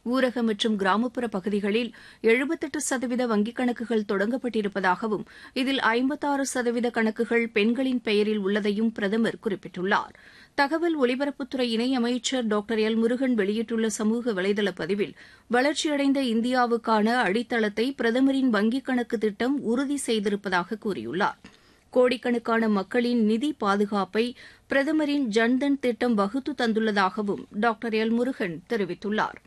ஊரக மற்றும் கிராமப்புற பகுதிகளில் எழுபத்தெட்டு சதவீத வங்கிக் கணக்குகள் தொடங்கப்பட்டிருப்பதாகவும் இதில் ஐம்பத்தாறு சதவீத கணக்குகள் பெண்களின் பெயரில் உள்ளதையும் பிரதமர் குறிப்பிட்டுள்ளார் தகவல் ஒலிபரப்புத்துறை இணையமைச்சர் டாக்டர் எல் முருகன் வெளியிட்டுள்ள சமூக வலைதள பதிவில் வளர்ச்சியடைந்த இந்தியாவுக்கான அடித்தளத்தை பிரதமரின் வங்கிக் கணக்கு திட்டம் உறுதி செய்திருப்பதாக கூறியுள்ளார் கோடிக்கணக்கான மக்களின் நிதி பாதுகாப்பை பிரதமரின் ஜன்தன் திட்டம் வகுத்து தந்துள்ளதாகவும் டாக்டர் எல் முருகன் தெரிவித்துள்ளார்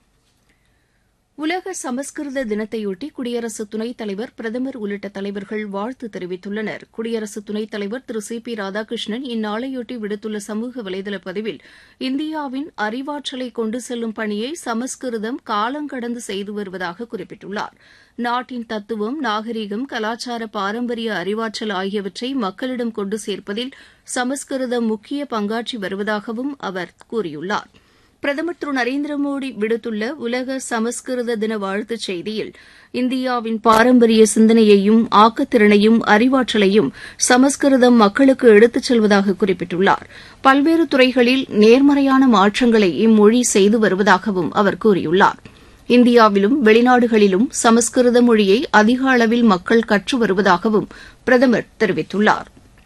உலக சமஸ்கிருத தினத்தையொட்டி குடியரசு துணைத் தலைவர் பிரதமர் உள்ளிட்ட தலைவர்கள் வாழ்த்து தெரிவித்துள்ளனர் குடியரசு துணைத் தலைவர் திரு சி பி ராதாகிருஷ்ணன் இந்நாளையொட்டி விடுத்துள்ள சமூக வலைதள பதிவில் இந்தியாவின் அறிவாற்றலை கொண்டு செல்லும் பணியை சமஸ்கிருதம் காலங்கடந்து செய்து வருவதாக குறிப்பிட்டுள்ளார் நாட்டின் தத்துவம் நாகரீகம் கலாச்சார பாரம்பரிய அறிவாற்றல் ஆகியவற்றை மக்களிடம் கொண்டு சேர்ப்பதில் சமஸ்கிருதம் முக்கிய பங்காற்றி வருவதாகவும் அவர் கூறியுள்ளார் பிரதமர் திரு நரேந்திர மோடி விடுத்துள்ள உலக சமஸ்கிருத தின வாழ்த்துச் செய்தியில் இந்தியாவின் பாரம்பரிய சிந்தனையையும் ஆக்கத்திறனையும் அறிவாற்றலையும் சமஸ்கிருதம் மக்களுக்கு எடுத்துச் செல்வதாக குறிப்பிட்டுள்ளார் பல்வேறு துறைகளில் நேர்மறையான மாற்றங்களை இம்மொழி செய்து வருவதாகவும் அவர் கூறியுள்ளார் இந்தியாவிலும் வெளிநாடுகளிலும் சமஸ்கிருத மொழியை அதிக அளவில் மக்கள் கற்று வருவதாகவும் பிரதமர் தெரிவித்துள்ளார்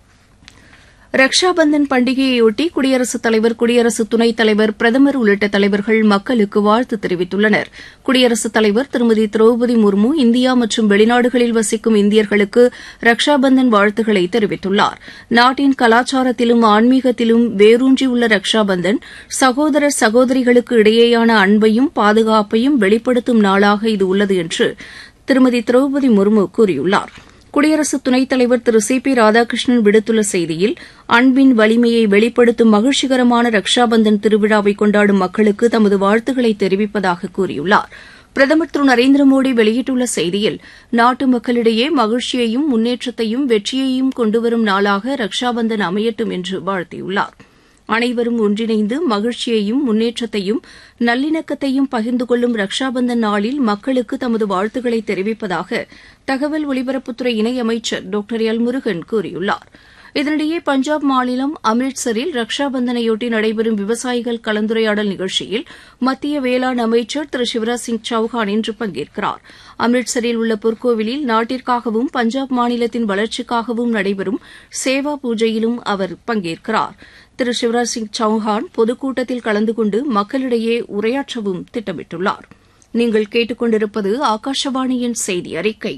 ரக்ஷாபந்தன் பண்டிகையையொட்டி குடியரசுத் தலைவர் குடியரசு துணைத் தலைவர் பிரதமர் உள்ளிட்ட தலைவர்கள் மக்களுக்கு வாழ்த்து தெரிவித்துள்ளனர் குடியரசுத் தலைவர் திருமதி திரௌபதி முர்மு இந்தியா மற்றும் வெளிநாடுகளில் வசிக்கும் இந்தியர்களுக்கு ரக்ஷாபந்தன் வாழ்த்துக்களை தெரிவித்துள்ளார் நாட்டின் கலாச்சாரத்திலும் ஆன்மீகத்திலும் வேரூன்றியுள்ள ரக்ஷாபந்தன் சகோதர சகோதரிகளுக்கு இடையேயான அன்பையும் பாதுகாப்பையும் வெளிப்படுத்தும் நாளாக இது உள்ளது என்று திருமதி திரௌபதி முர்மு கூறியுள்ளாா் குடியரசு துணைத் தலைவர் திரு சி பி ராதாகிருஷ்ணன் விடுத்துள்ள செய்தியில் அன்பின் வலிமையை வெளிப்படுத்தும் மகிழ்ச்சிகரமான ரக்ஷாபந்தன் திருவிழாவை கொண்டாடும் மக்களுக்கு தமது வாழ்த்துக்களை தெரிவிப்பதாக கூறியுள்ளார் பிரதமர் திரு நரேந்திர மோடி வெளியிட்டுள்ள செய்தியில் நாட்டு மக்களிடையே மகிழ்ச்சியையும் முன்னேற்றத்தையும் வெற்றியையும் கொண்டுவரும் நாளாக ரக்ஷாபந்தன் அமையட்டும் என்று வாழ்த்தியுள்ளார் அனைவரும் ஒன்றிணைந்து மகிழ்ச்சியையும் முன்னேற்றத்தையும் நல்லிணக்கத்தையும் பகிர்ந்து கொள்ளும் ரக்ஷாபந்தன் நாளில் மக்களுக்கு தமது வாழ்த்துக்களை தெரிவிப்பதாக தகவல் ஒலிபரப்புத்துறை இணையமைச்சர் டாக்டர் எல் முருகன் கூறியுள்ளார் இதனிடையே பஞ்சாப் மாநிலம் அம்ரிட்சரில் ரக்ஷாபந்தனையொட்டி நடைபெறும் விவசாயிகள் கலந்துரையாடல் நிகழ்ச்சியில் மத்திய வேளாண் அமைச்சர் திரு சிவராஜ் சிங் சௌஹான் இன்று பங்கேற்கிறார் அம்ரிட்சரில் உள்ள பொற்கோவிலில் நாட்டிற்காகவும் பஞ்சாப் மாநிலத்தின் வளர்ச்சிக்காகவும் நடைபெறும் சேவா பூஜையிலும் அவர் பங்கேற்கிறார் திரு சிவராஜ் சிங் சௌஹான் பொதுக்கூட்டத்தில் கலந்து கொண்டு மக்களிடையே உரையாற்றவும் திட்டமிட்டுள்ளார் நீங்கள் கேட்டுக்கொண்டிருப்பது ஆகாஷவாணியின் செய்தி அறிக்கை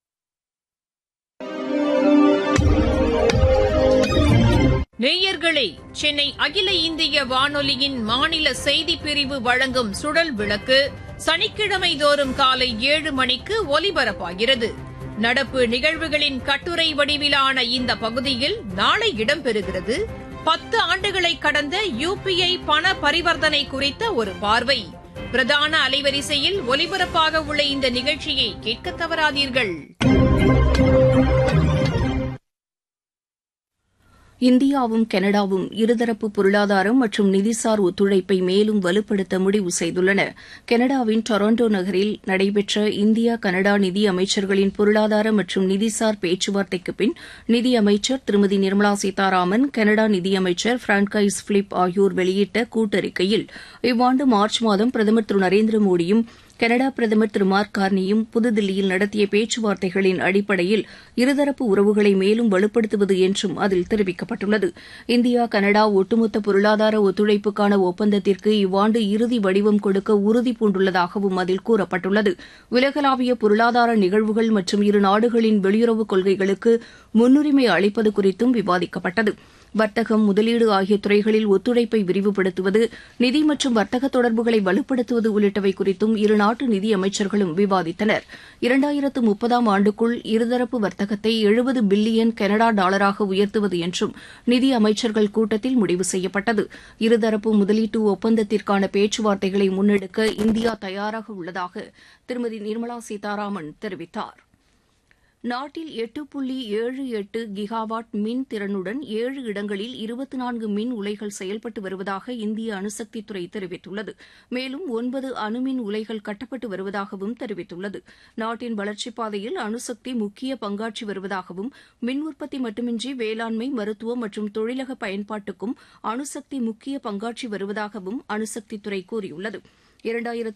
நேயர்களே சென்னை அகில இந்திய வானொலியின் மாநில செய்திப் பிரிவு வழங்கும் சுழல் விளக்கு சனிக்கிழமை தோறும் காலை ஏழு மணிக்கு ஒலிபரப்பாகிறது நடப்பு நிகழ்வுகளின் கட்டுரை வடிவிலான இந்த பகுதியில் நாளை இடம்பெறுகிறது பத்து ஆண்டுகளை கடந்த யுபிஐ பண பரிவர்த்தனை குறித்த ஒரு பார்வை பிரதான அலைவரிசையில் ஒலிபரப்பாக உள்ள இந்த நிகழ்ச்சியை கேட்க தவறாதீர்கள் இந்தியாவும் கனடாவும் இருதரப்பு பொருளாதாரம் மற்றும் நிதிசார் ஒத்துழைப்பை மேலும் வலுப்படுத்த முடிவு செய்துள்ளன கனடாவின் டொரண்டோ நகரில் நடைபெற்ற இந்தியா கனடா நிதி அமைச்சர்களின் பொருளாதார மற்றும் நிதிசார் பேச்சுவார்த்தைக்கு பின் நிதி அமைச்சர் திருமதி நிர்மலா சீதாராமன் கனடா நிதியமைச்சர் பிரான்கைஸ் பிலிப் ஆகியோர் வெளியிட்ட கூட்டறிக்கையில் இவ்வாண்டு மார்ச் மாதம் பிரதமர் திரு நரேந்திர மோடியும் கனடா பிரதமர் திரு மார்க் கார்னியும் புதுதில்லியில் நடத்திய பேச்சுவார்த்தைகளின் அடிப்படையில் இருதரப்பு உறவுகளை மேலும் வலுப்படுத்துவது என்றும் அதில் தெரிவிக்கப்பட்டுள்ளது இந்தியா கனடா ஒட்டுமொத்த பொருளாதார ஒத்துழைப்புக்கான ஒப்பந்தத்திற்கு இவ்வாண்டு இறுதி வடிவம் கொடுக்க உறுதி பூண்டுள்ளதாகவும் அதில் கூறப்பட்டுள்ளது உலகளாவிய பொருளாதார நிகழ்வுகள் மற்றும் இரு நாடுகளின் வெளியுறவுக் கொள்கைகளுக்கு முன்னுரிமை அளிப்பது குறித்தும் விவாதிக்கப்பட்டது வர்த்தகம் முதலீடு ஆகிய துறைகளில் ஒத்துழைப்பை விரிவுபடுத்துவது நிதி மற்றும் வர்த்தக தொடர்புகளை வலுப்படுத்துவது உள்ளிட்டவை குறித்தும் இருநாட்டு நிதி அமைச்சர்களும் விவாதித்தனர் இரண்டாயிரத்து முப்பதாம் ஆண்டுக்குள் இருதரப்பு வர்த்தகத்தை எழுபது பில்லியன் கனடா டாலராக உயர்த்துவது என்றும் நிதி அமைச்சர்கள் கூட்டத்தில் முடிவு செய்யப்பட்டது இருதரப்பு முதலீட்டு ஒப்பந்தத்திற்கான பேச்சுவார்த்தைகளை முன்னெடுக்க இந்தியா தயாராக உள்ளதாக திருமதி நிர்மலா சீதாராமன் தெரிவித்தார் நாட்டில் எட்டு புள்ளி ஏழு எட்டு கிகாவாட் மின் திறனுடன் ஏழு இடங்களில் இருபத்தி நான்கு மின் உலைகள் செயல்பட்டு வருவதாக இந்திய அணுசக்தித்துறை தெரிவித்துள்ளது மேலும் ஒன்பது அணுமின் உலைகள் கட்டப்பட்டு வருவதாகவும் தெரிவித்துள்ளது நாட்டின் வளர்ச்சிப் பாதையில் அணுசக்தி முக்கிய பங்காற்றி வருவதாகவும் மின் உற்பத்தி மட்டுமின்றி வேளாண்மை மருத்துவம் மற்றும் தொழிலக பயன்பாட்டுக்கும் அணுசக்தி முக்கிய பங்காற்றி வருவதாகவும் அணுசக்தித்துறை கூறியுள்ளது இரண்டாயிரத்து